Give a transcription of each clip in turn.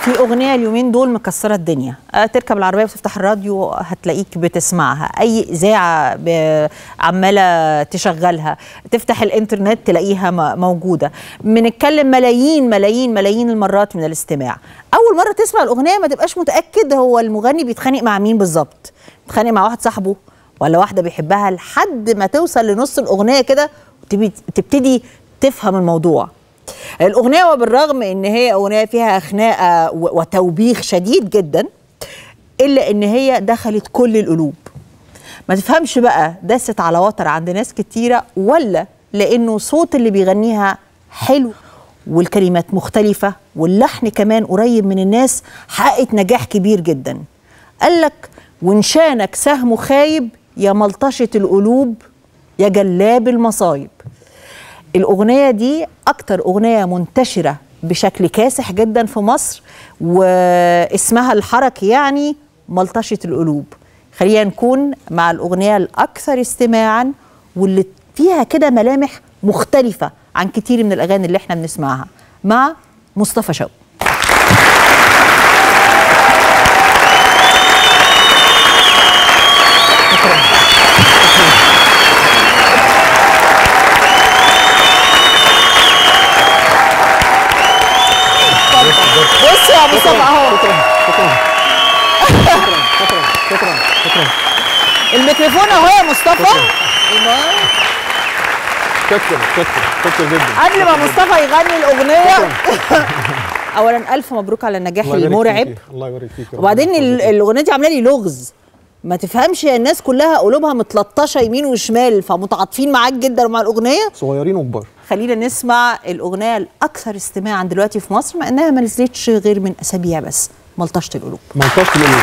في اغنيه اليومين دول مكسره الدنيا أه تركب العربيه وتفتح الراديو هتلاقيك بتسمعها اي اذاعه ب- عماله تشغلها تفتح الانترنت تلاقيها م- موجوده بنتكلم ملايين ملايين ملايين المرات من الاستماع اول مره تسمع الاغنيه ما تبقاش متاكد هو المغني بيتخانق مع مين بالظبط بيتخانق مع واحد صاحبه ولا واحده بيحبها لحد ما توصل لنص الاغنيه كده وتبي- تبتدي تفهم الموضوع الأغنية وبالرغم إن هي أغنية فيها خناقة و- وتوبيخ شديد جدا إلا إن هي دخلت كل القلوب ما تفهمش بقى دست على وتر عند ناس كتيرة ولا لأنه صوت اللي بيغنيها حلو والكلمات مختلفة واللحن كمان قريب من الناس حققت نجاح كبير جدا قالك وانشانك سهم خايب يا ملطشة القلوب يا جلاب المصايب الأغنية دي أكتر أغنية منتشرة بشكل كاسح جدا في مصر واسمها الحركي يعني ملطشة القلوب خلينا نكون مع الأغنية الأكثر استماعا واللي فيها كده ملامح مختلفة عن كتير من الأغاني اللي احنا بنسمعها مع مصطفى شوقي بص يا مصطفى اهو شكرا شكرا الميكروفون اهو يا مصطفى شكرا شكرا شكرا جدا قبل ما مصطفى يغني الاغنيه اولا الف مبروك على النجاح الله يبارك المرعب فيكي. الله يبارك فيك يا رب. وبعدين ال- الله يبارك الاغنيه دي عامله لي لغز ما تفهمش الناس كلها قلوبها متلطشه يمين وشمال فمتعاطفين معاك جدا مع الاغنيه فيك. صغيرين وكبار خلينا نسمع الاغنيه الاكثر استماعا دلوقتي في مصر مع انها ما نزلتش غير من اسابيع بس ملطشه القلوب منطقه القلوب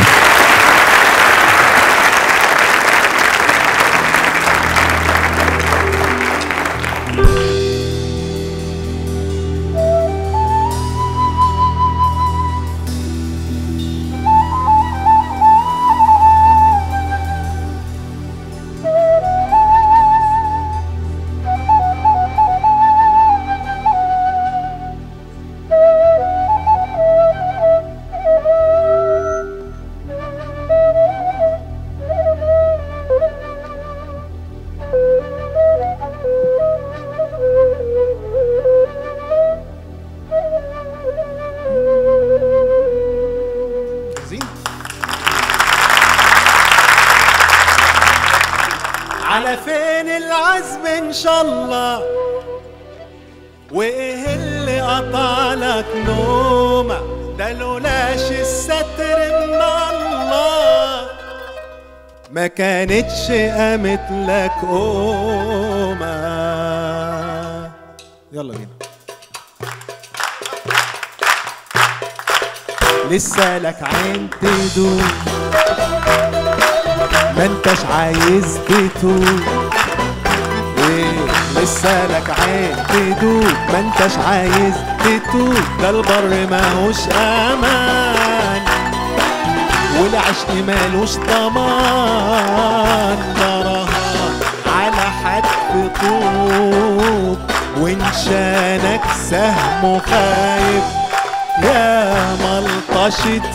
على فين العزم ان شاء الله وايه اللي قطع لك نومة ده لولاش الستر من الله ما كانتش قامت لك قومة يلا بينا لسه لك عين تدوم ما انتش عايز تتوب ايه لسه لك عين تدوب ما انتش عايز تتوب ده البر ماهوش امان والعشق مالوش ضمان ده رهان على حد طوب وانشانك سهم خايب يا ملطشة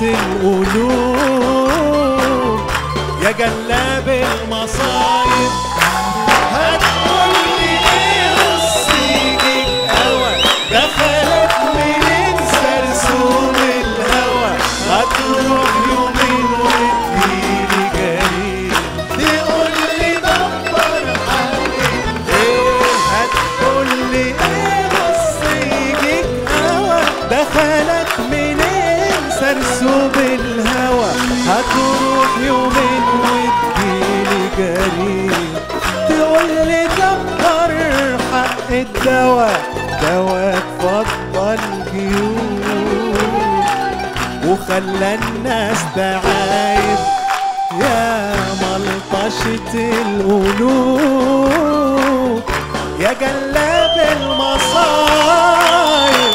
القلوب يا جلاب المصايب هتقولي ايه وصيجيك هوا دخلت منين سرسوم الهوى هتروح يومين وتجيلي جريء تقولي دبر عليك ايه هتقولي ايه وصيجيك هوا دخلت منين سرسوب الهوى هتروح يومين وتجيلي جريء تقولي دبر حق الدواء دواء اتفضل جيوب وخلى الناس تعايب يا ملطشة القلوب يا جلاب المصايب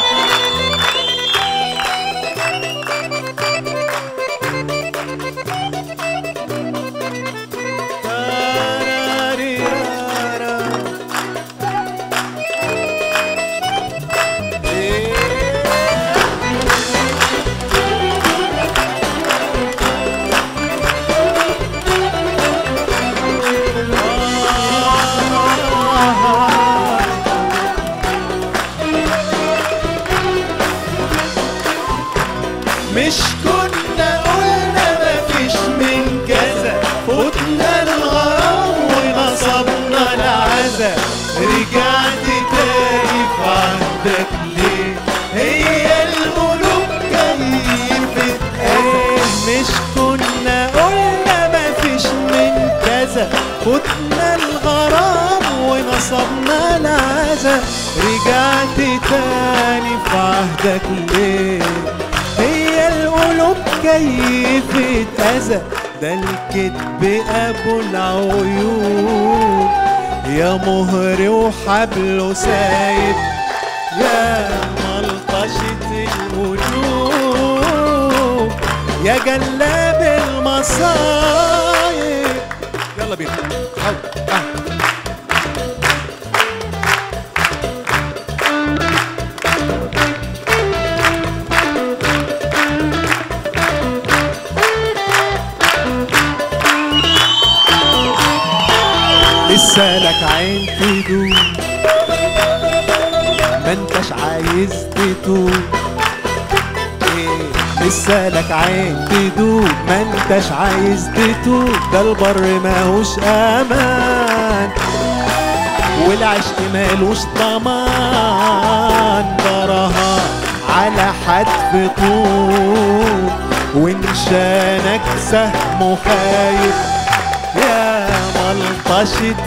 رجعت تاني في عهدك ليه هي القلوب كيفت ايه مش كنا قلنا مفيش من كذا فتنا الغرام ونصبنا العزا رجعت تاني في عهدك ليه هي القلوب كيفت اذى ده الكذب ابو العيوب يا مهر وحبله سايب يا ملطشة القلوب يا جلاب المصايب يلا بينا حاول. آه. لسه لك عين تدوب ما انتش عايز تتوب إيه، لسه لك عين تدوب ما انتش عايز تتوب ده البر ماهوش امان والعشق مالوش ضمان ده رهان على حتف طوب وانشانك سهم خايف يا ملطشة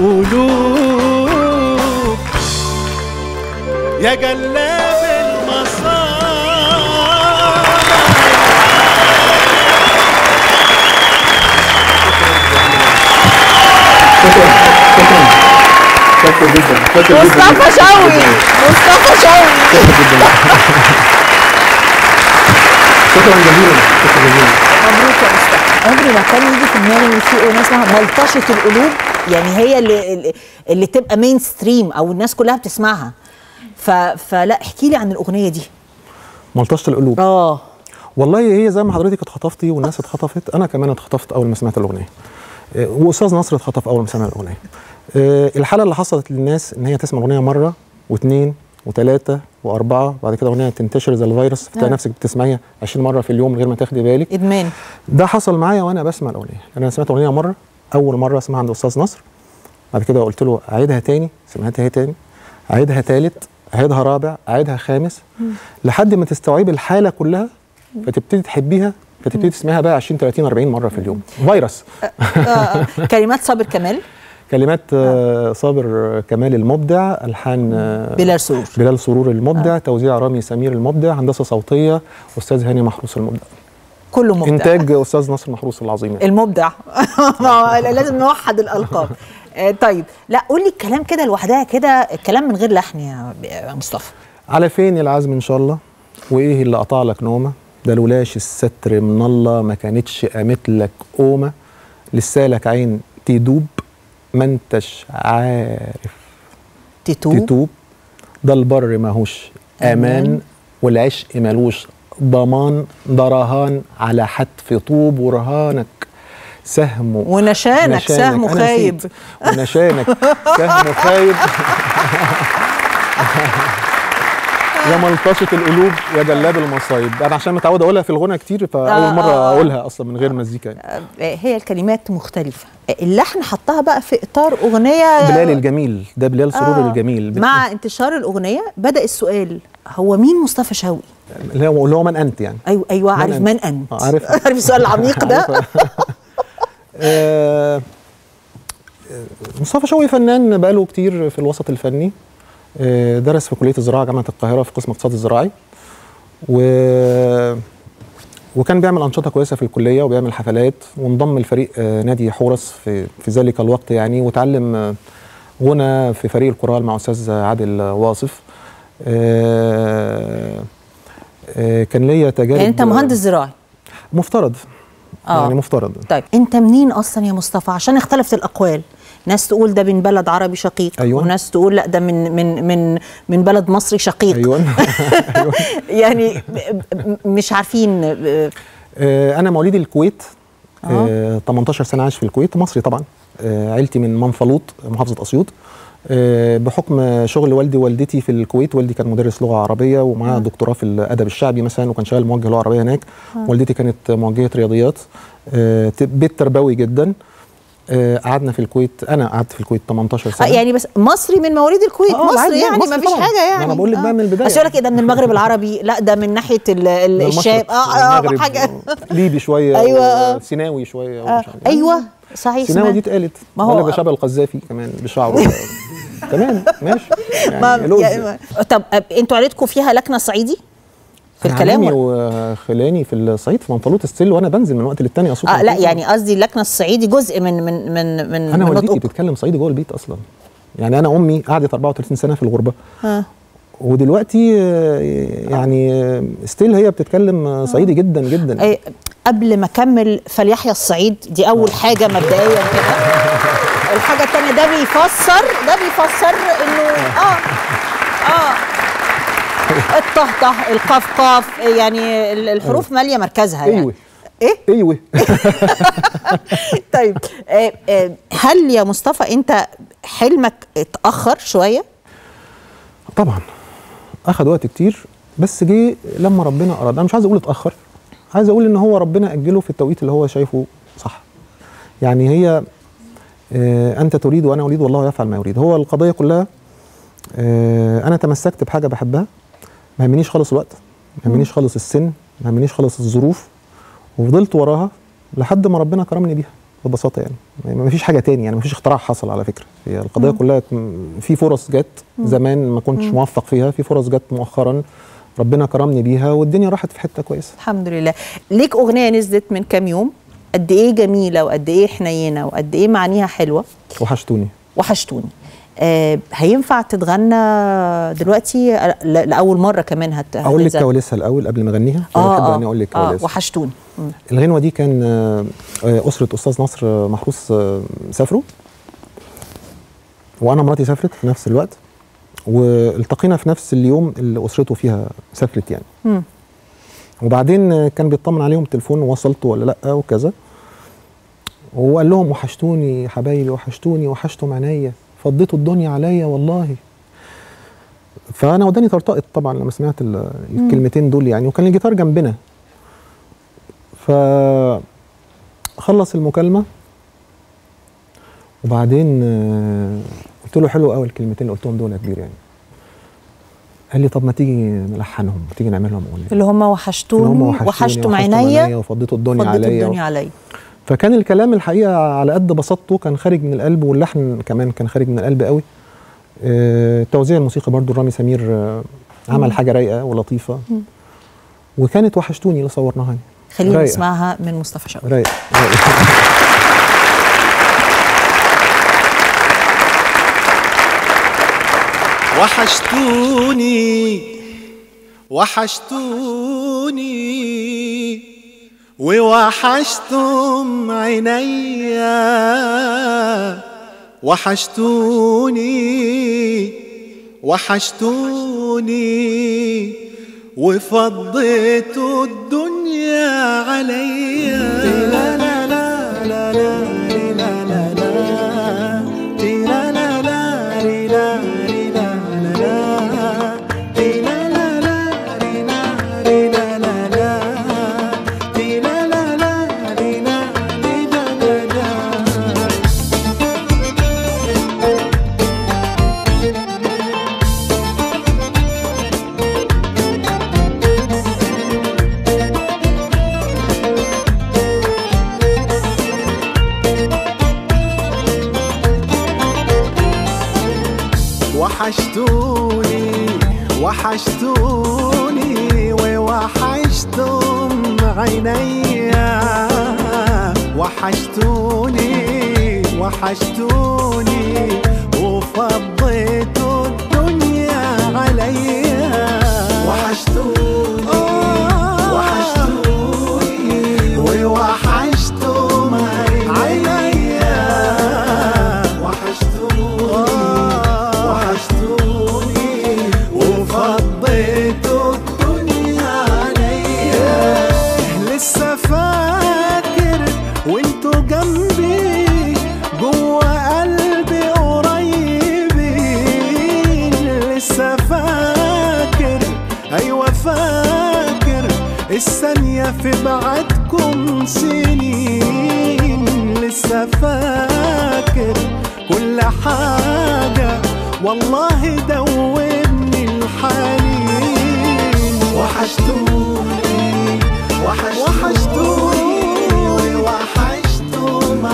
القلوب يا جلاب المصائب شكرا جدا شكرا جدا مصطفى شوقي مصطفى شوقي شكرا جزيلا شكرا جزيلا مبروك يا مصطفى عمري ما كان يجي في دماغي في اغنيه اسمها ملطشه القلوب يعني هي اللي اللي- اللي تبقى مين ستريم او الناس كلها بتسمعها ف... فلا احكي لي عن الاغنيه دي ملطشه القلوب اه والله هي زي ما حضرتك اتخطفتي والناس اتخطفت انا كمان اتخطفت اول ما سمعت الاغنيه إيه، واستاذ نصر اتخطف اول ما سمع الاغنيه إيه، الحاله اللي حصلت للناس ان هي تسمع الاغنيه مره واثنين وثلاثه واربعه بعد كده الاغنيه تنتشر زي الفيروس فتلاقي نعم. نفسك بتسمعيها 20 مره في اليوم من غير ما تاخدي بالك ادمان ده حصل معايا وانا بسمع الاغنيه انا سمعت الاغنيه مره اول مره اسمعها عند استاذ نصر بعد كده قلت له اعيدها تاني سمعتها هي تاني اعيدها تالت اعيدها رابع اعيدها خامس لحد ما تستوعبي الحاله كلها فتبتدي تحبيها فتبتدي تسمعها بقى 20 30 40 مره في اليوم فيروس آه، آه. كلمات صابر كمال كلمات آه، صابر كمال المبدع الحان آه، بلال سرور بلال سرور المبدع توزيع رامي سمير المبدع هندسه صوتيه استاذ هاني محروس المبدع كله مبدع انتاج استاذ نصر محروس العظيم يعني. المبدع ما هو لازم نوحد الالقاب آه، طيب لا قول لي الكلام كده لوحدها كده الكلام من غير لحن يا يا مصطفى على فين العزم ان شاء الله وايه اللي قطع لك نومه ده لولاش الستر من الله ما كانتش قامت لك قومه لسالك عين تدوب ما انتش عارف تتوب تتوب ده البر ماهوش أمان. امان والعشق مالوش ضمان ده رهان على حتف طوب ورهانك سهم ونشانك سهم أنا خايب نسيت. ونشانك سهم خايب يا ملطشة القلوب يا جلاب المصايب انا عشان متعود اقولها في الغنى كتير فاول آه، مره آه. اقولها اصلا من غير مزيكا يعني. آه، هي الكلمات مختلفة اللحن حطها بقى في إطار أغنية بلال الجميل ده بلال سرور آه، الجميل بت- مع انتشار الأغنية بدأ السؤال هو مين مصطفى شوقي؟ اللي هو اللي هو من انت يعني أيوة أيوة من عارف أنت؟ من أنت آه، عارف. عارف السؤال العميق ده عارفة. آه، آه، مصطفى شوقي فنان بقاله كتير في الوسط الفني آه، درس في كليه الزراعه جامعه القاهره في قسم اقتصاد الزراعي و وكان بيعمل انشطه كويسه في الكليه وبيعمل حفلات وانضم لفريق آه، نادي حورس في في ذلك الوقت يعني وتعلم آه، غنى في فريق الكورال مع استاذ عادل واصف آه، آه، كان ليا تجارب يعني أنت مهندس زراعي مفترض آه. يعني مفترض طيب أنت منين أصلا يا مصطفى عشان اختلفت الأقوال ناس تقول ده من بلد عربي شقيق أيوة. وناس تقول لا ده من من من من بلد مصري شقيق ايوه أيوة. يعني ب- ب- مش عارفين آه، آه، انا مواليد الكويت آه. آه، 18 سنه عايش في الكويت مصري طبعا آه، عيلتي من منفلوط محافظه اسيوط آه، بحكم شغل والدي ووالدتي في الكويت والدي كان مدرس لغه عربيه ومعاه دكتوراه في الادب الشعبي مثلا وكان شغال موجه لغه عربيه هناك والدتي كانت موجهه رياضيات آه، ت- بيت تربوي جدا آه، قعدنا في الكويت انا قعدت في الكويت 18 آه سنه يعني بس مصري من مواليد الكويت آه، مصري عادي، يعني مصري ما فيش طبعاً. حاجه ما يعني أنا بقول لك بقى من البداية. بس يقول لك ايه ده من المغرب العربي لا ده من ناحيه ال- ال- من الشام المشرق، اه اه المغرب، حاجه ليبي شويه أيوة، آه. سيناوي شويه آه. ومش عارف. ايوه صحيح سيناوي سمعت. دي اتقالت ما هو- ولا بشبه القذافي كمان بشعره تمام ماشي ما يعني لوز. يعني طب آه، انتوا عيلتكم فيها لكنه صعيدي في أنا الكلام عمامي ولا- وخلاني في الصعيد في منطلوط السل وانا بنزل من وقت للتاني اصوت اه لا يعني قصدي اللكنه الصعيدي جزء من من من من انا من والدتي نطقكم. بتتكلم صعيدي جوه البيت اصلا يعني انا امي قعدت 34 سنه في الغربه آه. ودلوقتي آه، يعني ستيل هي بتتكلم آه، صعيدي جدا جدا أي قبل ما اكمل فليحيى الصعيد دي اول حاجه مبدئيا كده الحاجه الثانيه ده بيفسر ده بيفسر انه اه اه الطهطه القاف قاف يعني ال- الحروف ماليه مركزها يعني ايوه ايه ايوه طيب آه آه هل يا مصطفى انت حلمك اتاخر شويه طبعا اخذ وقت كتير بس جه لما ربنا اراد انا مش عايز اقول اتاخر عايز اقول ان هو ربنا اجله في التوقيت اللي هو شايفه صح يعني هي آه انت تريد وانا اريد والله يفعل ما يريد هو القضيه كلها آه انا تمسكت بحاجه بحبها ما يهمنيش خالص الوقت ما يهمنيش خالص السن ما يهمنيش خالص الظروف وفضلت وراها لحد ما ربنا كرمني بيها ببساطه يعني ما فيش حاجه تاني يعني ما فيش اختراع حصل على فكره هي القضيه كلها م- في فرص جت زمان ما كنتش موفق فيها في فرص جت مؤخرا ربنا كرمني بيها والدنيا راحت في حته كويسه الحمد لله ليك اغنيه نزلت من كام يوم قد ايه جميله وقد ايه حنينه وقد ايه معانيها حلوه وحشتوني وحشتوني آه هينفع تتغنى دلوقتي آه، ل- لاول مره كمان هت اقول لك هتنزل. كواليسها الاول قبل ما اغنيها اه بحب اه, اني اقول لك آه كواليس وحشتوني مم. الغنوه دي كان آه، آه، اسره استاذ نصر آه، محروس آه، سافروا وانا مراتي سافرت في نفس الوقت والتقينا في نفس اليوم اللي اسرته فيها سافرت يعني مم. وبعدين آه، كان بيطمن عليهم تليفون وصلت ولا لا وكذا وقال لهم وحشتوني يا حبايبي وحشتوني وحشتم عينيا فضيتوا الدنيا عليا والله فانا وداني طرطقت طبعا لما سمعت ال- الكلمتين دول يعني وكان الجيتار جنبنا فخلص المكالمه وبعدين آه، قلت له حلو قوي الكلمتين اللي قلتهم دول يا كبير يعني قال لي طب ما تيجي نلحنهم تيجي نعمل لهم اغنيه اللي هم اللي وحشتوني هم وحشتم عينيا وفضيتوا الدنيا فضيتوا عليا الدنيا عليا فكان الكلام الحقيقه على قد بساطته كان خارج من القلب واللحن كمان كان خارج من القلب قوي آه، التوزيع الموسيقي برضو رامي سمير آه، عمل حاجه رايقه ولطيفه وكانت وحشتوني اللي صورناها يعني. خلينا رايقة. نسمعها من مصطفى شوقي رايق رايق وحشتوني وحشتوني ووحشتم عينيا وحشتوني وحشتوني وفضيتوا الدنيا عليا لا لا لا لا لا لا لا لا لا لا لا لا وحشتوني وحشتوني ووحشتم عينيا وحشتوني وحشتوني وفضيتوا الدنيا عليا وحشتوني وحشتوني ووحشتم عينيا وحشتوني وحشتوني وفضيتوا الدنيا عليا لسه فاكر وانتوا جنبي جوا قلبي قريبين لسه فاكر ايوه فاكر الثانية في بعدكم سنين لسه فاكر حاجة والله دوبني الحنين وحشتوني وحشتوني وحشتم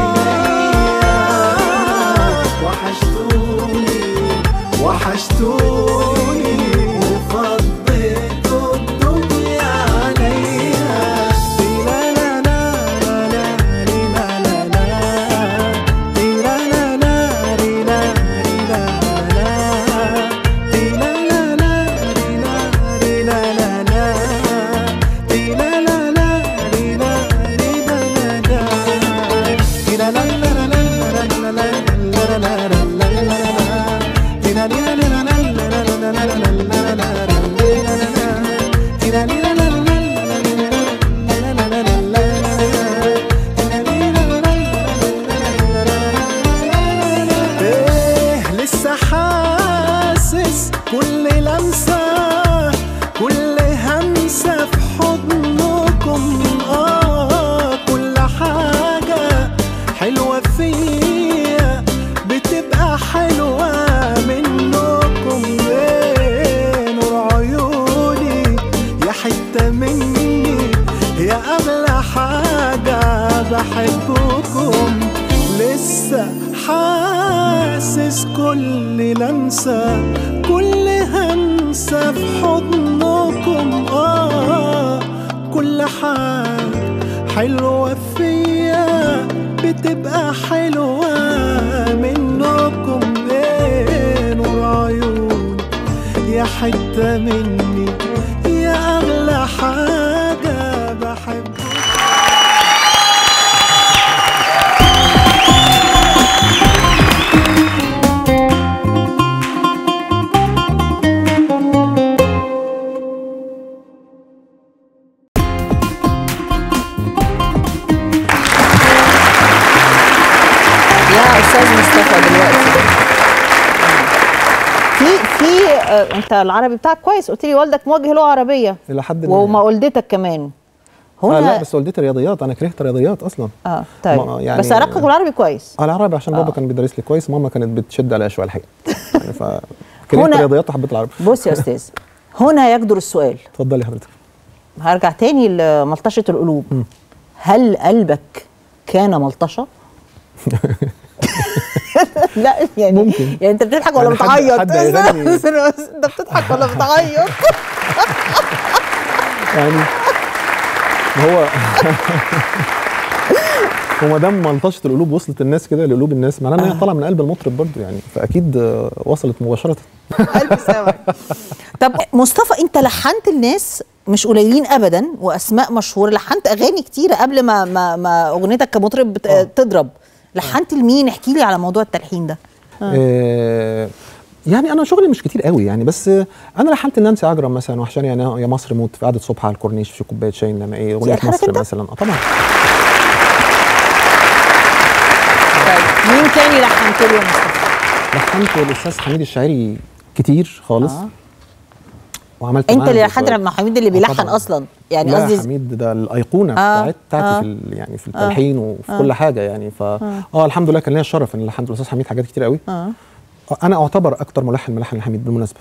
عينيا وحشتوني وحشتوني وفضيتوا الدنيا عليا لا لا لا لا لا لا لا لا لا لا ايه لسه حاسس كل لمسة كل همسة في حضنكم اه كل حاجة حلوة فيا بتبقى حلوة منكم ايه نور عيوني يا حتة مني يا أغلى حاجة بحبكم لسه حاسس كل لمسة كل همسة في حضنكم آه كل حاجة حلوة فيا بتبقى حلوة منكم ايه نور عيوني يا حتة مني يا أغلى حاجة بحبكم يا استاذ مصطفى دلوقتي في في آه، انت العربي بتاعك كويس قلت لي والدك موجه لغه عربيه الى حد ما وما والدتك كمان هنا آه لا بس والدتي رياضيات انا كرهت رياضيات اصلا اه طيب ما- يعني- بس علاقتك بالعربي كويس آه العربي عشان بابا كان بيدرس لي كويس ماما كانت بتشد عليا شويه الحقيقه يعني ف كرهت هنا- الرياضيات وحبيت العربي بص يا استاذ هنا يجدر السؤال اتفضلي حضرتك هرجع تاني لملطشه القلوب هل قلبك كان ملطشه؟ لا يعني ممكن. يعني انت بتضحك ولا يعني حد- بتعيط؟ حد هيغني. استنى بس، انت بتضحك ولا بتعيط؟ يعني هو وما دام ملطشه القلوب وصلت الناس كده لقلوب الناس معناه ان هي طالعه من قلب المطرب برضه يعني فاكيد آه، وصلت مباشره ألف سلامة طب مصطفى انت لحنت الناس مش قليلين ابدا واسماء مشهوره لحنت اغاني كتيره قبل ما ما, ما اغنيتك كمطرب بت- آه. تضرب لحنت لمين احكي لي على موضوع التلحين ده آه، يعني انا شغلي مش كتير قوي يعني بس آه، انا لحنت لنانسي عجرم مثلا وحشاني يعني يا مصر موت في قعده صبح على الكورنيش في كوبايه شاي انما ايه اغنيه ألحانك مصر أنت؟ مثلا اه طبعا طيب مين تاني لحنت له يا مصطفى لحنت الاستاذ حميد الشاعري كتير خالص آه. وعملت انت معاه اللي لحنت ذكريات. مع حميد اللي آه بيلحن طبعاً. اصلا يعني لا قصدي حميد ده الايقونه آه، بتاعت بتاعتي آه. في ال- يعني في التلحين وفي كل حاجه يعني ف اه الحمد لله كان ليا الشرف ان لحنت الاستاذ حميد حاجات كتير قوي اه انا اعتبر اكتر ملحن ملحن لحميد بالمناسبه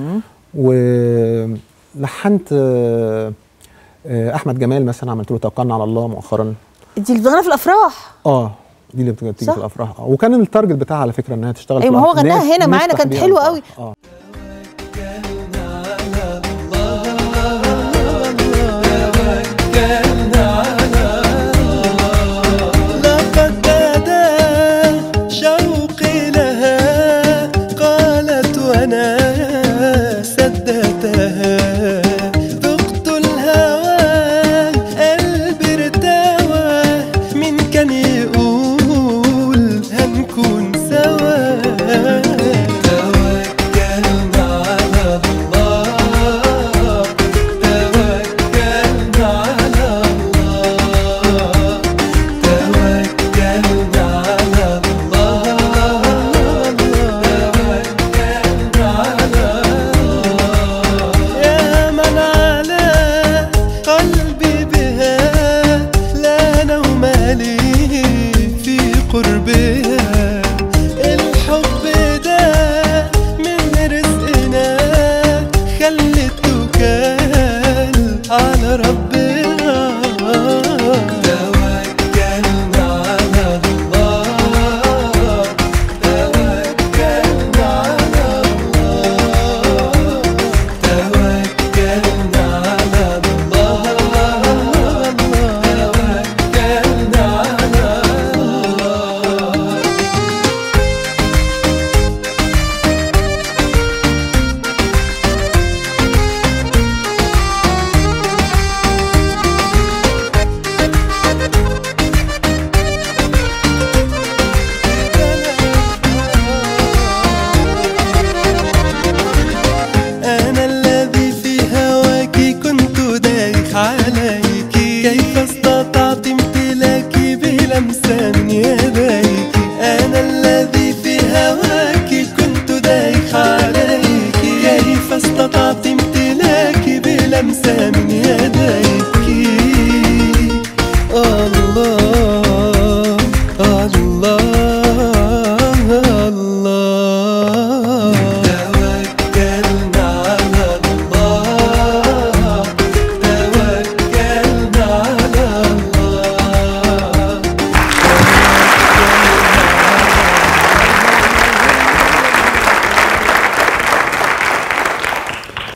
ولحنت آه، آه، احمد جمال مثلا عملت له توكلنا على الله مؤخرا دي اللي بتغنى في الافراح اه دي اللي بتيجي بتيجي صح. في الافراح آه. وكان التارجت بتاعها على فكره انها تشتغل أيوة، في ما هو الأف- إن هي غناها هنا معانا، نفتح كانت بيها حلوة الأفراح. قوي. اه لقد بدا شوقي لها قالت وانا سدتها ذقت الهوى قلبي ارتوى من كان يقول هنكون سوا توكلنا على الله توكلنا على الله توكلنا على الله توكلنا على الله يا من على قلبي بها لا نوم لي في قربها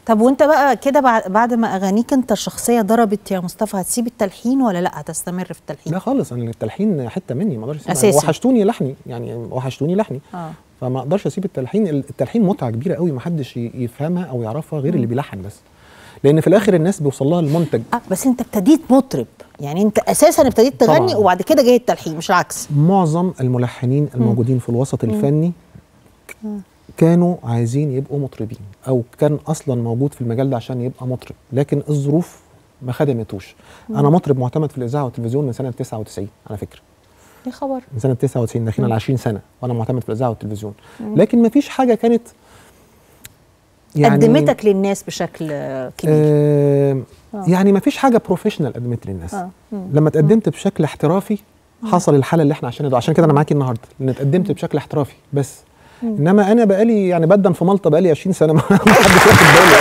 طب وانت بقى كده بعد بعد ما اغانيك انت الشخصيه ضربت يا مصطفى هتسيب التلحين ولا لا هتستمر في التلحين لا خالص انا التلحين حته مني ما اقدرش أسيبها. أساسي. وحشتوني لحني يعني وحشتوني لحني اه فما اقدرش اسيب التلحين التلحين متعه كبيره قوي ما حدش ي- يفهمها او يعرفها غير اللي بيلحن بس لان في الاخر الناس بيوصل لها المنتج اه بس انت ابتديت مطرب يعني انت اساسا ابتديت تغني طبعاً. وبعد كده جاي التلحين مش العكس معظم الملحنين الموجودين في الوسط الفني كانوا عايزين يبقوا مطربين او كان اصلا موجود في المجال ده عشان يبقى مطرب لكن الظروف ما خدمتوش انا مطرب معتمد في الاذاعه والتلفزيون من سنه 99 على فكره يا خبر من سنه 99 داخلين على 20 سنه وانا معتمد في الاذاعه والتلفزيون لكن ما فيش حاجه كانت قدمتك للناس بشكل آه، كبير آه يعني ما فيش حاجه بروفيشنال قدمت للناس آه. مم. لما اتقدمت بشكل احترافي حصل الحاله اللي احنا عشان عشان كده انا معاكي النهارده لان اتقدمت بشكل احترافي بس انما انا بقالي يعني بدن في مالطا بقالي 20 سنه ما ما حدش واخد باله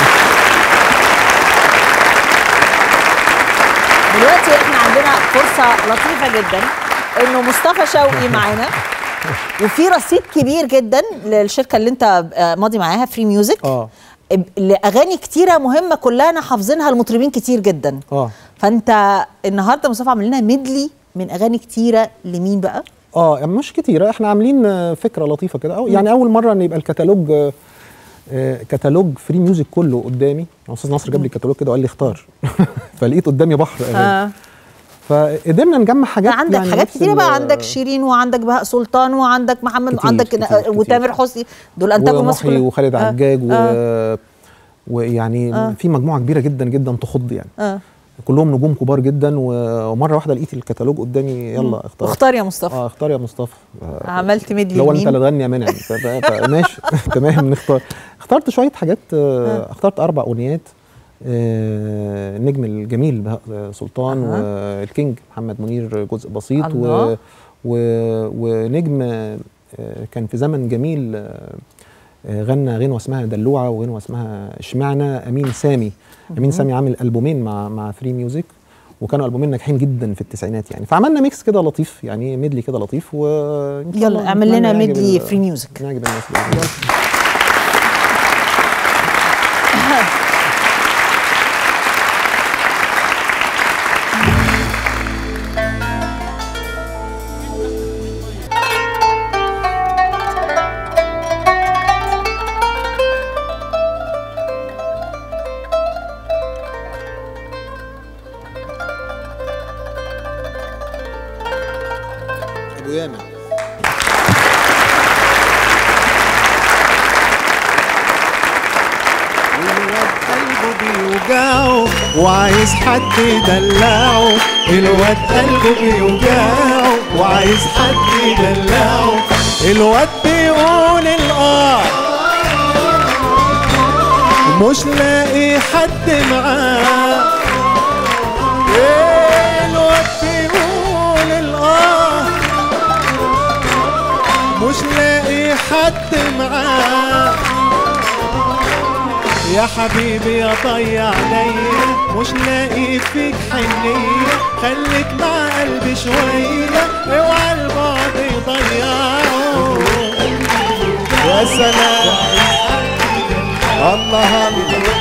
دلوقتي احنا عندنا فرصه لطيفه جدا انه مصطفى شوقي معانا وفي رصيد كبير جدا للشركه اللي انت آه، ماضي معاها فري ميوزك اه لاغاني كتيره مهمه كلنا حافظينها المطربين كتير جدا اه فانت النهارده مصطفى عامل لنا ميدلي من اغاني كتيره لمين بقى؟ اه يعني مش كتيره احنا عاملين آه، فكره لطيفه كده أو يعني اول مره ان يبقى الكتالوج آه، آه، كتالوج فري ميوزك كله قدامي استاذ نصر جاب لي الكتالوج كده وقال لي اختار فلقيت قدامي بحر اغاني آه. فقدرنا نجمع حاجات عندك يعني حاجات نفس كتيره ال- بقى عندك شيرين وعندك بهاء سلطان وعندك محمد كتير، وعندك كتير، آه، كتير. وتامر حسني دول انتجوا مصر ومحي كلها. وخالد آه، عجاج و... آه. ويعني آه. في مجموعه كبيره جدا جدا تخض يعني اه كلهم نجوم كبار جدا و- ومره واحده لقيت الكتالوج قدامي يلا اختار اختار يا مصطفى اه اختار يا مصطفى آه، عملت ميدلي لو انت لمين؟ اللي تغني يا منعم ف- ف- فماشي تمام نختار اخترت شويه حاجات آه، اخترت اربع اغنيات آه، النجم الجميل بهاء سلطان أها. والكينج محمد منير جزء بسيط و الله. و ونجم آه، كان في زمن جميل آه، آه، غنى غنوه اسمها دلوعه وغنوه اسمها اشمعنى امين سامي امين سامي عامل البومين مع مع فري ميوزك وكانوا البومين ناجحين جدا في التسعينات يعني فعملنا ميكس كده لطيف يعني ميدلي كده لطيف و إن شاء الله يلا اعمل لنا نتمنى يعجب ميدلي ال- فري ميوزك نعجب الناس بإذن الله. ابو يامن الواد قلبه بيوجعه وعايز حد يدلعه الواد قلبه بيوجعه وعايز حد يدلعه الواد بيقول الاه مش لاقي حد معاه إيه الواد بيقول الاه مش لاقي حد معاه يا حبيبي يا ضيع عينيا مش لاقي فيك حنية خليك مع قلبي شوية اوعى البعد يضيعه يا سلام الله الله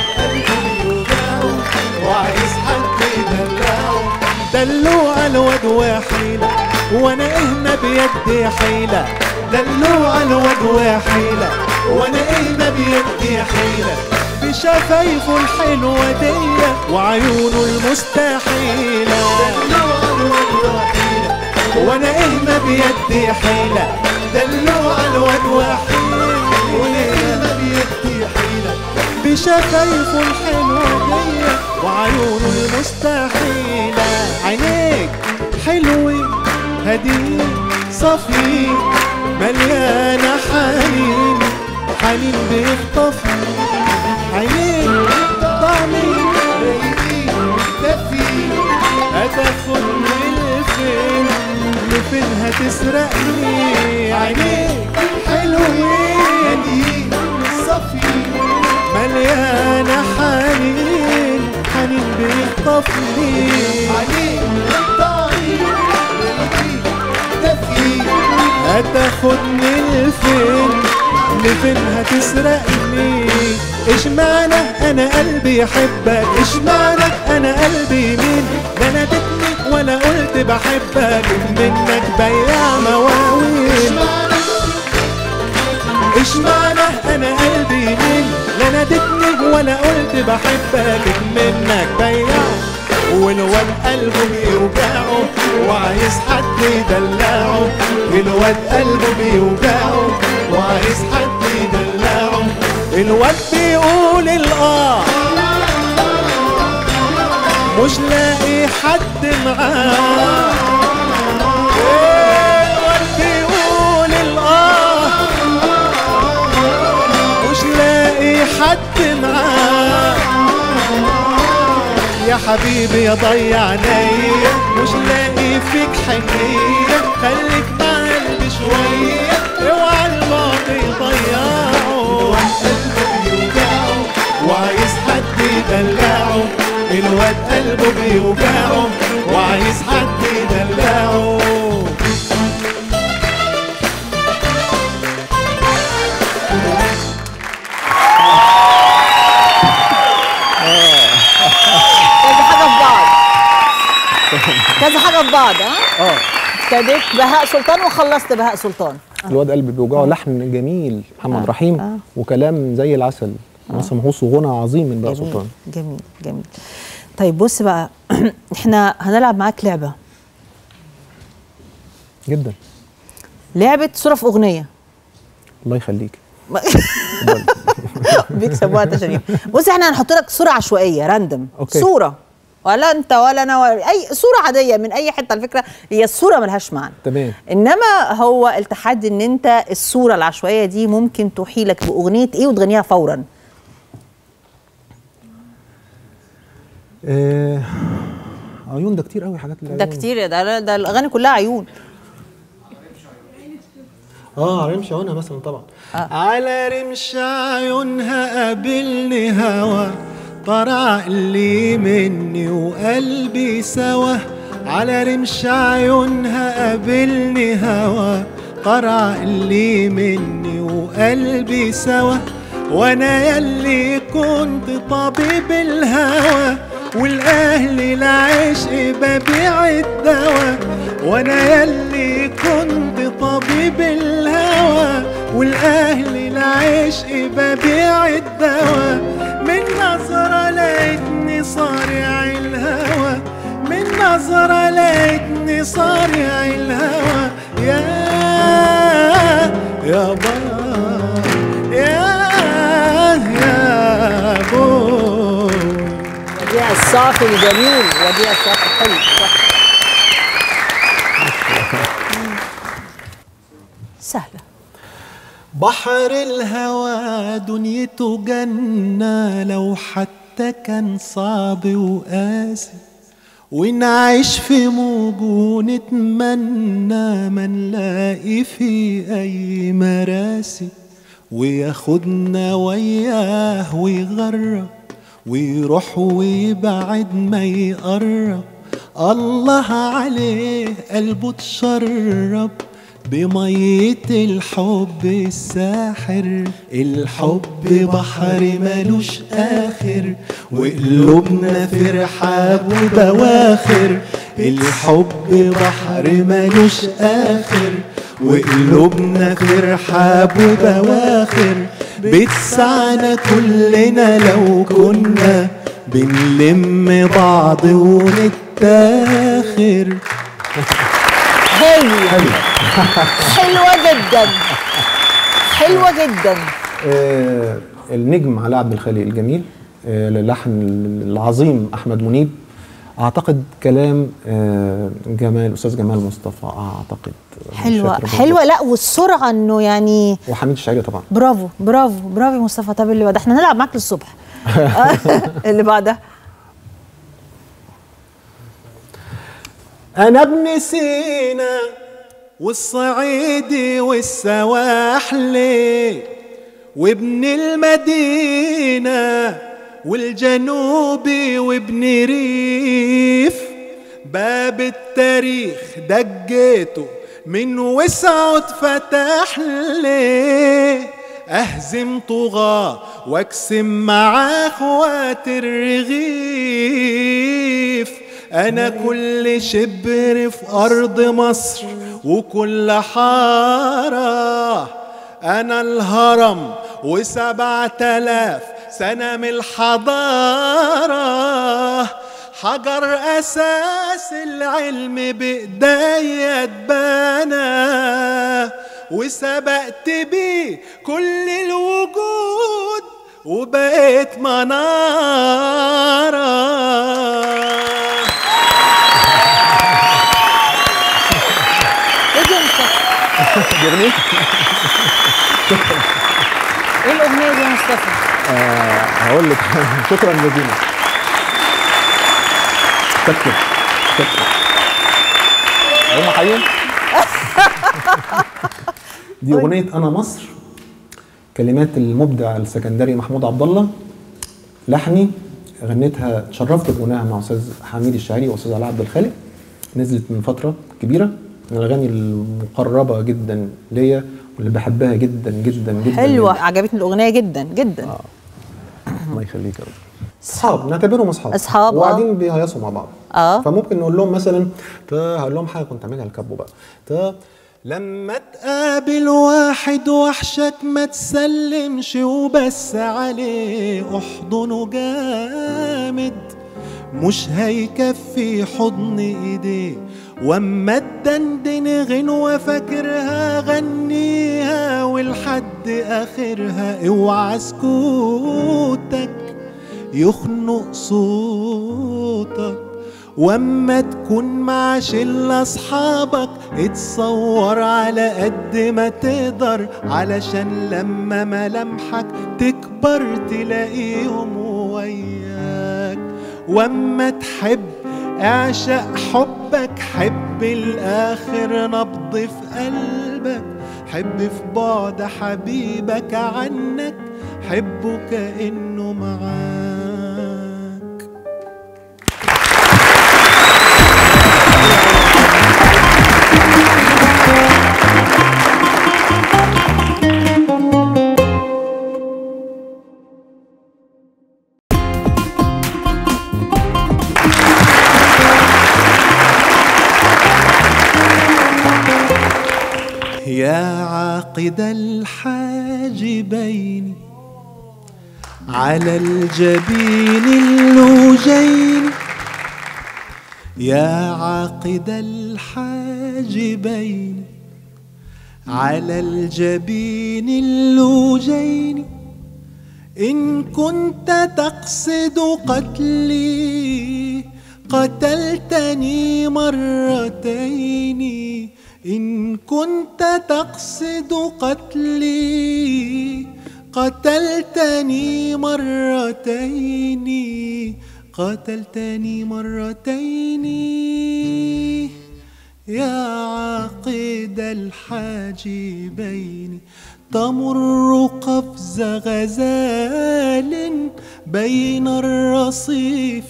وعايز حد يدلعه دلوع الواد وحيلة وانا اهنا بيدي حيلة دلوع الواد وحيلة وانا اهنا بيدي حيلة بشفايفه الحلوة دي وعيونه المستحيلة دلوع الواد وحيلة وانا اهنا بيدي حيلة دلوع الواد وحيلة وانا اهنا بيدي حيلة بشفايفه الحلوة دي وعيونه المستحيلة عينيك حلوة هدية صفي مليانة حنين حنين بيخطفني عينيك طعمي رايقين دفي هتاخدني لفين لفين هتسرقني عينيك حلوين هدية صفي مليانة حنين حنين بيخطفني عليك ضعيف تفي هتاخدني لفين لفين هتسرقني اشمعنى انا قلبي يحبك اشمعنى انا قلبي يمين لا نادتني ولا قلت بحبك منك بياع مواويل اشمعنى انا قلبي يمين لا نادتني ولا قلت بحبك منك بياع والواد قلبه بيوجعه وعايز حد يدلعه الواد قلبه بيوجعه وعايز حد يدلعه الواد بيقول الاه مش لاقي حد معاه الواد بيقول الاه مش لاقي حد معاه يا حبيبي يا ضيع عينيا مش لاقي فيك حنية خليك مع قلبي شوية اوعى الماضي يضيعه قلبه بيوجعه وعايز حد يدلعه الواد قلبه بيوجعه وعايز حد يدلعه كذا حاجه في بعض كذا حاجه في بعض ها اه ابتديت بهاء سلطان وخلصت بهاء سلطان الواد قلبي بيوجعه لحن جميل محمد آه، رحيم آه. وكلام زي العسل ناصر محوس وغنى عظيم من بقى جميل سلطان جميل جميل طيب بص بقى احنا هنلعب معاك لعبه جدا لعبه صوره في اغنيه الله يخليك بيكسب وقت شريف بص احنا هنحط لك صوره عشوائيه راندم أوكي. صوره ولا انت ولا انا ولا اي صوره عاديه من اي حته على فكره هي الصوره ملهاش معنى تمام انما هو التحدي ان انت الصوره العشوائيه دي ممكن تحيلك باغنيه ايه وتغنيها فورا آه عيون ده كتير قوي حاجات ده العيون. كتير ده ده الاغاني كلها عيون اه رمش عيونها مثلا طبعا على رمش عيونها قابلني هوا طار عقلي مني وقلبي سوا على رمش عيونها قابلني هوا طار عقلي مني وقلبي سوا وانا يلي كنت طبيب الهوى والاهل العشق ببيع الدواء وانا يلي كنت طبيب الهوى والاهل العشق ببيع الدواء من نظرة لقيتني صارع الهوى من نظرة لقيتني صارع الهوى يا يا با يا يا بوي وديع الصافي الجميل وديع الصافي حلو صح. سهله بحر الهوى دنيته جنة لو حتى كان صعب وقاسي ونعيش في موج ونتمنى ما نلاقي في أي مراسي وياخدنا وياه ويغرب ويروح ويبعد ما يقرب الله عليه قلبه تشرب بمية الحب الساحر الحب بحر ملوش آخر وقلوبنا في رحاب وبواخر الحب بحر ملوش آخر وقلوبنا في رحاب وبواخر بتسعنا كلنا لو كنا بنلم بعض ونتاخر هايل حلوه جدا حلوه جدا آه النجم علاء عبد الخالق الجميل آه للحن العظيم احمد منيب اعتقد كلام آه جمال استاذ جمال مصطفى اعتقد مش حلوه فاكر بالظبط. حلوه لا والسرعه انه يعني وحميد الشاعري طبعا برافو برافو برافو يا مصطفى طب اللي بعد احنا نلعب معاك للصبح اللي بعدها انا ابن سينا والصعيدي والسواحلي وابن المدينة والجنوبي وابن ريف باب التاريخ دجيته من وسعه اتفتح لي اهزم طغاة واقسم مع اخوات الرغيف انا كل شبر في ارض مصر وكل حاره انا الهرم وسبعة آلاف سنة من الحضارة حجر أساس العلم بإيديا اتبنى وسبقت بيه كل الوجود وبقيت منارة ايه دي يا مصطفى؟ دي اغنيه ايه الاغنيه دي يا مصطفى؟ آه، هقول لك شكرا جزيلا كابتن كابتن هم حيين دي اغنيه انا مصر كلمات المبدع السكندري محمود عبد الله لحني غنيتها اتشرفت بغناها مع استاذ حميد الشاعري واستاذ علاء عبد الخالق نزلت من فتره كبيره من الاغاني المقربه جدا ليا واللي بحبها جدا جدا جدا حلوه جداً. عجبتني الاغنيه جدا جدا الله يخليك يا رب اصحاب نعتبرهم اصحاب أصحاب، آه. وقاعدين بيهيصوا مع بعض آه. فممكن نقول لهم مثلا تا- هقول لهم حاجه كنت عاملها الكابو بقى تا لما تقابل واحد وحشك ما تسلمش وبس عليه احضنه جامد مش هيكفي حضن ايديه واما تدندن غنوة فاكرها غنيها ولحد اخرها اوعى سكوتك يخنق صوتك واما تكون مع شلة اصحابك اتصور على قد ما تقدر علشان لما ملامحك تكبر تلاقيهم وياك واما تحب اعشق حبك حب الاخر نبض في قلبك حب في بعد حبيبك عنك حبه كأنه معاك يا عاقد الحاجبين على الجبين اللوجين يا عاقد الحاجبين على الجبين اللوجين إن كنت تقصد قتلي قتلتني مرتين إن كنت تقصد قتلي قتلتني مرتين قتلتني مرتين يا عاقد الحاجبين تمر قفز غزال بين الرصيف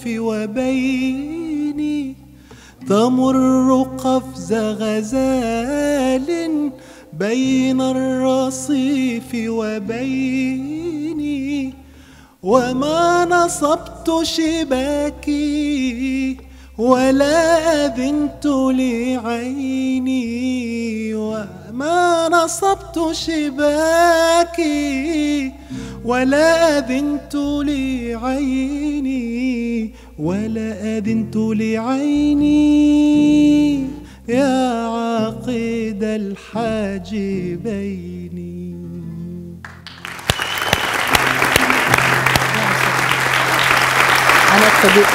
وبيني تمر قفز غزال بين الرصيف وبيني وما نصبت شباكي ولا أذنت لعيني وما نصبت شباكي ولا أذنت لعيني ولا أذنت لعيني يا عاقد الحاجبين انا اتفاجئت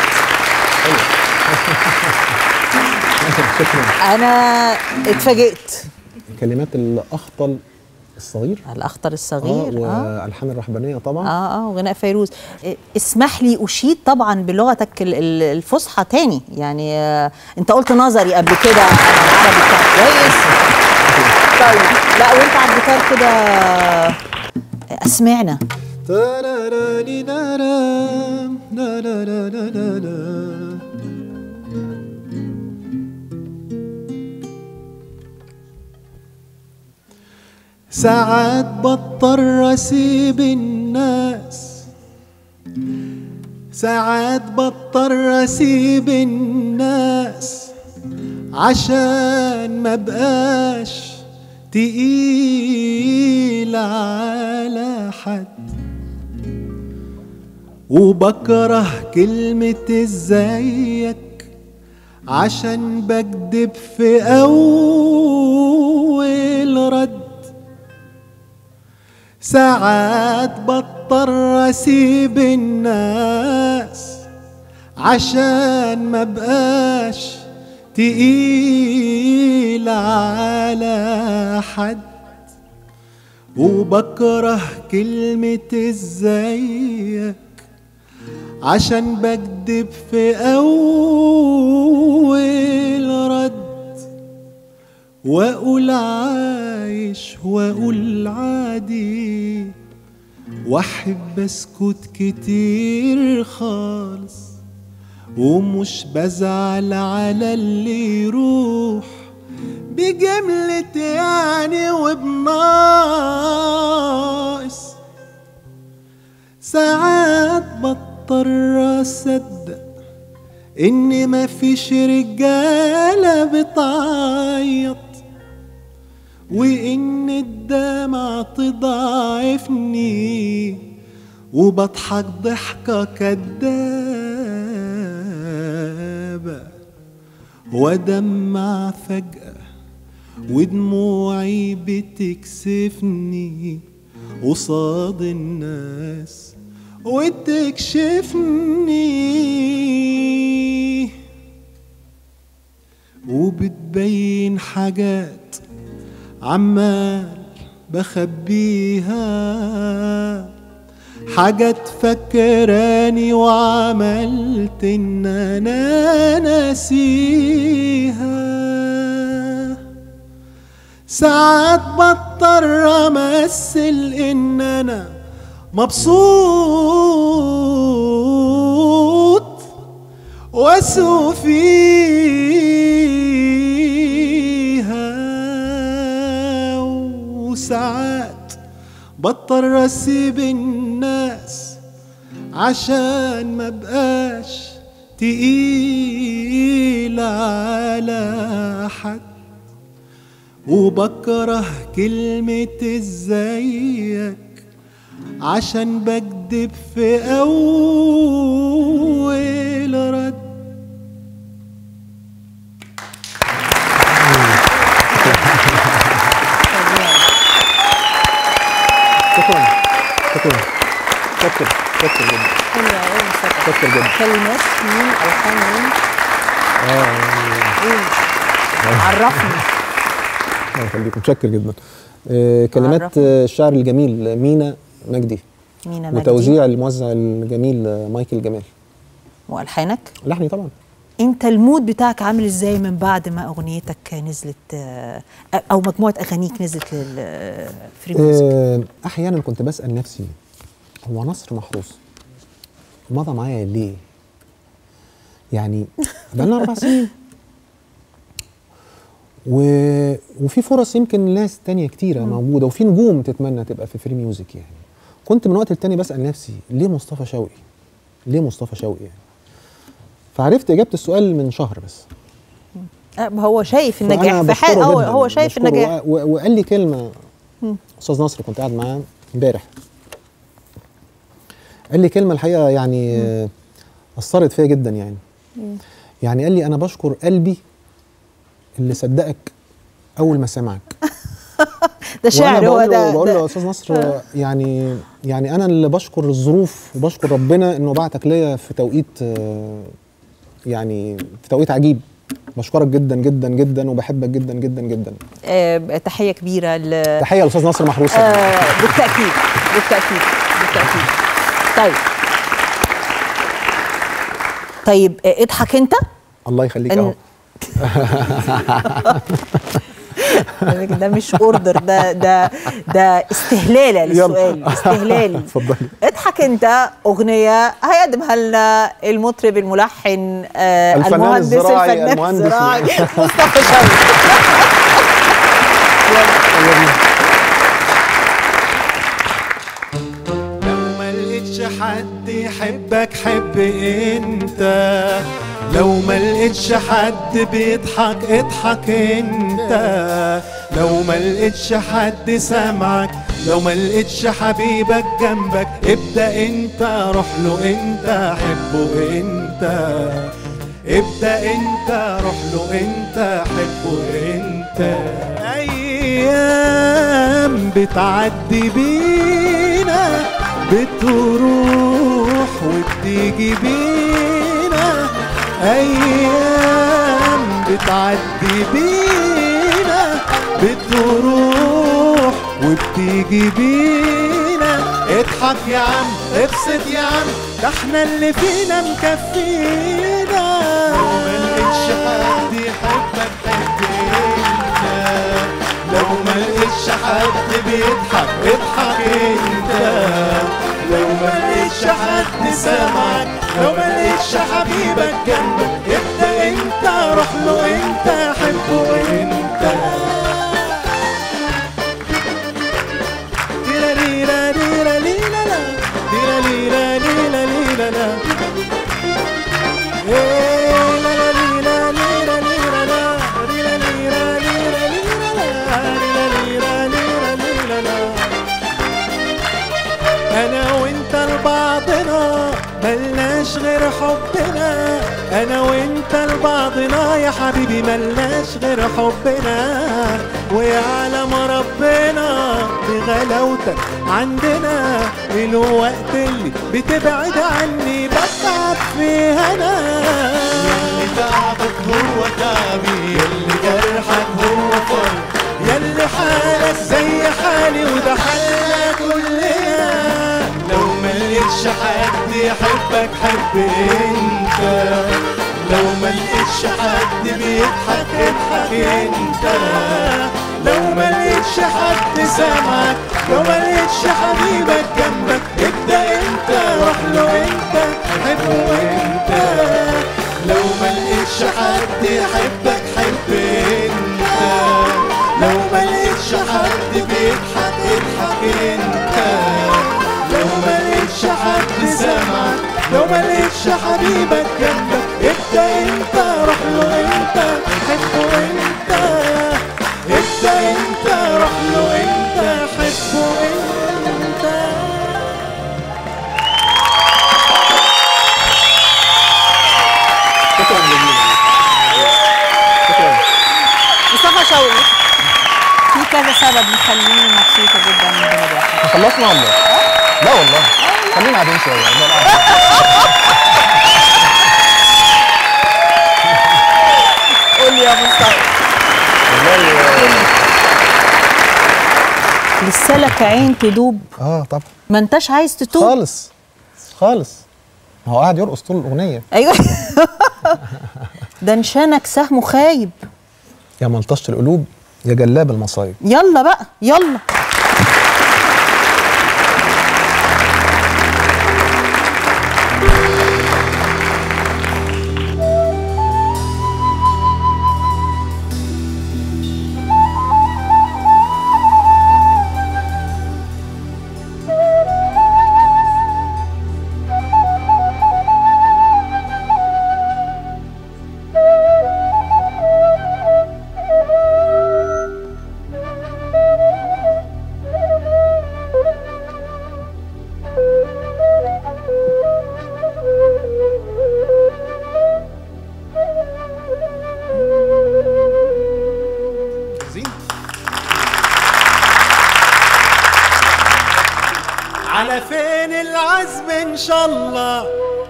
شكرا انا اتفاجئت كلمات الاخطل الصغير الاخطر اه الصغير اه والحان الرهبانيه طبعا اه اه وغناء فيروز إيه، اسمح لي اشيد طبعا بلغتك ال- ال- الفصحى تاني يعني آه انت قلت نظري قبل كده عن العربي بتاعك كويس طيب لا وانت على الجيتار كده اسمعنا ساعات بضطر اسيب الناس ساعات بضطر اسيب الناس عشان ما بقاش تقيل على حد وبكره كلمة ازيك عشان بكدب في أول رد ساعات بضطر أسيب الناس عشان ما بقاش تقيل على حد وبكره كلمة ازيك عشان بكدب في أول رد وأقول عايش وأقول عادي وأحب أسكت كتير خالص ومش بزعل على اللي يروح بجملة يعني وبناقص ساعات بضطر اصدق ان مفيش رجاله بتعيط وان الدمع تضعفني وبضحك ضحكه كدابه ودمع فجاه ودموعي بتكسفني قصاد الناس وتكشفني وبتبين حاجات عمال بخبيها حاجات فكراني وعملت ان انا ناسيها ساعات بضطر امثل ان انا مبسوط واسوق فيها وساعات بضطر اسيب الناس عشان ما بقاش تقيل على حد وبكره كلمة ازيك عشان بكدب في أول رد شكرا شكرا شكرا شكرا جدا حلوة أوي مصطفى. شكرا جدا كلمات مين ألحان مين؟ قول. عرفني الله يخليك متشكر جدا آه، كلمات عرفني. آه، الشاعر الجميل مينا مجدي مينا مجدي وتوزيع الموزع الجميل آه، مايكل جمال وألحانك لحني طبعا انت المود بتاعك عامل ازاي من بعد ما اغنيتك نزلت آه، او مجموعه اغانيك نزلت للفري ميوزك آه، احيانا كنت بسال نفسي هو نصر محروس مضى معايا ليه يعني بقالنا اربع سنين و... وفي فرص يمكن ناس تانية كتيرة موجودة وفي نجوم تتمنى تبقى في فري ميوزك يعني كنت من وقت للتاني بسأل نفسي ليه مصطفى شوقي؟ ليه مصطفى شوقي يعني؟ فعرفت إجابة السؤال من شهر بس آه، هو شايف فأنا النجاح في حال بشكره هو جداً، هو شايف بشكره. النجاح و- و- وقال لي كلمه استاذ نصر كنت قاعد معاه امبارح قال لي كلمه الحقيقه يعني آه، اثرت فيا جدا يعني يعني قال لي انا بشكر قلبي اللي صدقك اول ما سمعك ده شعر هو بقول له ده, بقول له يا ده استاذ نصر يعني يعني انا اللي بشكر الظروف وبشكر ربنا انه بعتك ليا في توقيت آه، يعني في توقيت عجيب بشكرك جدا جدا جدا وبحبك جدا جدا جدا آه، تحيه كبيره ل تحيه للاستاذ نصر محروس آه، بالتاكيد بالتاكيد بالتاكيد طيب طيب آه، اضحك انت الله يخليك إن- اهو ده مش اوردر ده ده ده استهلاله للسؤال استهلال اتفضلي اضحك انت اغنيه هيقدمها لنا المطرب الملحن آه الفنان المهندس الزراعي، الفنان المهندس الزراعي مصطفى شوقي يلا. حد يحبك حب انت لو ما لقيتش حد بيضحك اضحك انت لو ما لقيتش حد سامعك لو ما لقيتش حبيبك جنبك ابدأ انت روح له انت حبه انت ابدأ انت روح له انت حبه انت ايام بتعدي بينا بتروح وبتيجي بينا ايام بتعدي بينا بتروح وبتيجي بينا اضحك يا عم ابسط يا عم ده احنا اللي فينا مكفينا وما لقيتش حد يحبك حب انت لو ما لقيتش حد بيضحك اضحك انت لو ما لقيتش حد سامعك لو ما لقيتش حبيبك جنبك ابدا انت روح له انت حبه انت ليلا ليلا ليلا ليلا لا ليلا ليلا ليلا ليلا لا إيه لا لا ليلا ليلا ليلا لا ليلا ليلا ليلا ليلا لا ليلا ليلا ليلا ليلا لا انا وانت لبعضنا ملناش غير حبنا انا وانت لبعضنا يا حبيبي ملناش غير حبنا ويعلم ربنا بغلاوتك عندنا الوقت اللي بتبعد عني بتعب فيه انا يلي تعبك هو تعبي يلي جرحك هو فرق يلي حالك زي حالي وده حالنا كلنا لو ما لقيتش حد يحبك حب انت لو ما لقيتش حد بيضحك اضحك انت لو ما لقيتش حد سامعك لو ما لقيتش حبيبك جنبك ابدا انت روح له انت حبه انت لو ما لقيتش حد يحبك حب انت لو ما لقيتش حد بيضحك اضحك انت لو ما لقيتش حد سامعك لو ما لقيتش حبيبك جنبك ابدا انت روح له انت حبه انت ابدا انت روح له انت حبه انت شكرا جزيلا شكرا مصطفى شوقي في كذا سبب مخليني مبسوطه جدا من بنجاحك خلصنا ولا إيه؟ لا والله خلينا قاعدين شويه والله العظيم. قول لي يا مصطفى والله لسه لك عين تدوب اه طبعا ما انتش عايز تتوب خالص خالص ما هو قاعد يرقص طول الاغنيه ايوه ده نشانك سهم خايب يا ملطشه القلوب يا جلاب المصايب يلا بقى يلا على فين العزم ان شاء الله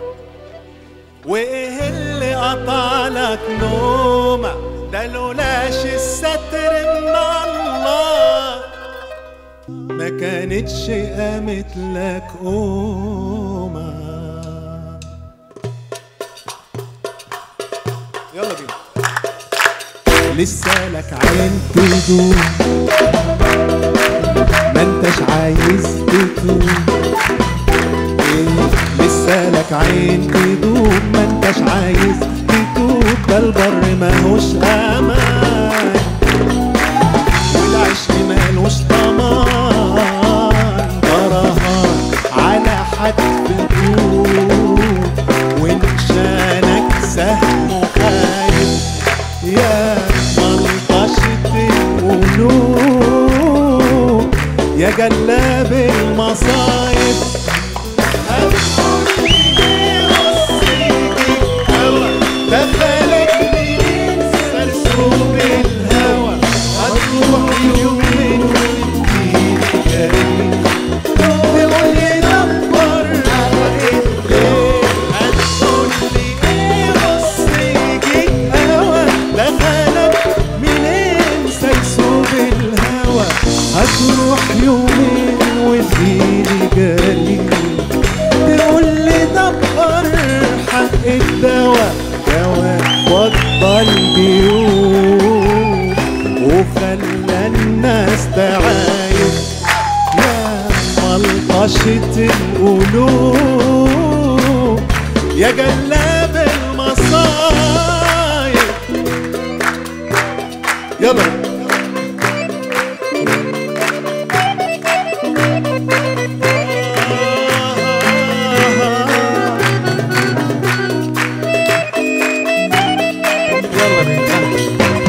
وايه اللي قطع لك نومك ده لولاش الستر من الله ما كانتش قامت لك قومة يلا بينا لسه لك عين تدوم ما انتش عايز تتوب ايه لسه لك عين تدوب ما انتش عايز تتوب ده البر ماهوش امان والعشق مالوش ضمان ده رهان على حد يا جلاب المصايب دخلك منين سرسوب الهوى هتروح يومين وتجيلي جاي تقول لي دبر الليل هتقول لي ايه بص يجيك هوا دخلك منين سرسوب الهوى هتروح يومين وتجيلي جاي تقول لي دبر حق الدواء دواء بطل بيوم وخلى الناس تعايش يا ملطشة القلوب يا جلاب المصايب يلا يلا بينا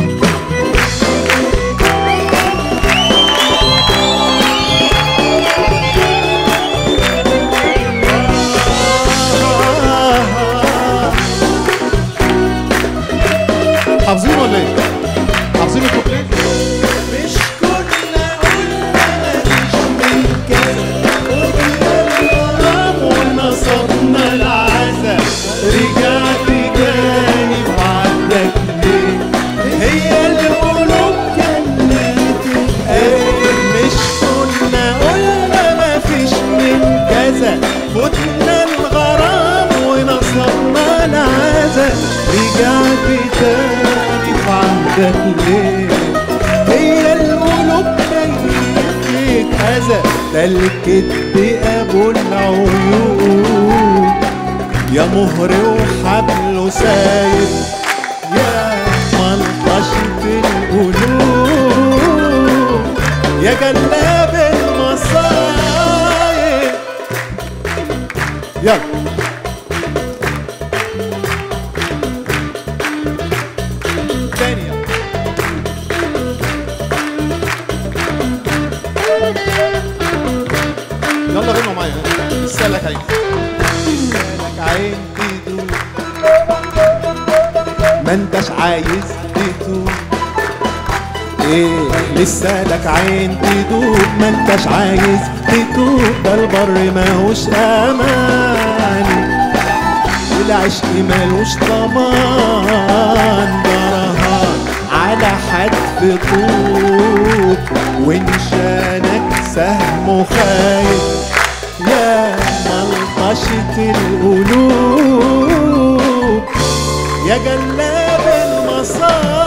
حافظين ولا ايه؟ حافظين الكوبليه؟ مش كنا قلنا ماليش من كذا قلنا الغرام ونصبنا العزا رجعت تاني بعدك ليه؟ هي القلوب كانت تتقابل مش كنا قلنا مفيش من كذا فتنا الغرام ونصبنا العزا رجعت تاني في عهدك ليه هي القلوب كيفت أذى ده الكذب أبو العيوب يا مهر وحبله سايب يا ملطشة القلوب يا جلاب المصايب يلا تاني يلا يلا غنوا معايا لسالك عين لسالك عين تدوب ما انتش عايز تتوب ايه لسه لك عين تدوب ما انتش عايز تتوب ده البر ماهوش امان والعشق مالوش ضمان ده رهان على حد طوب وانشانك سهم خايف يا ملطشة القلوب يا جلاب المصائب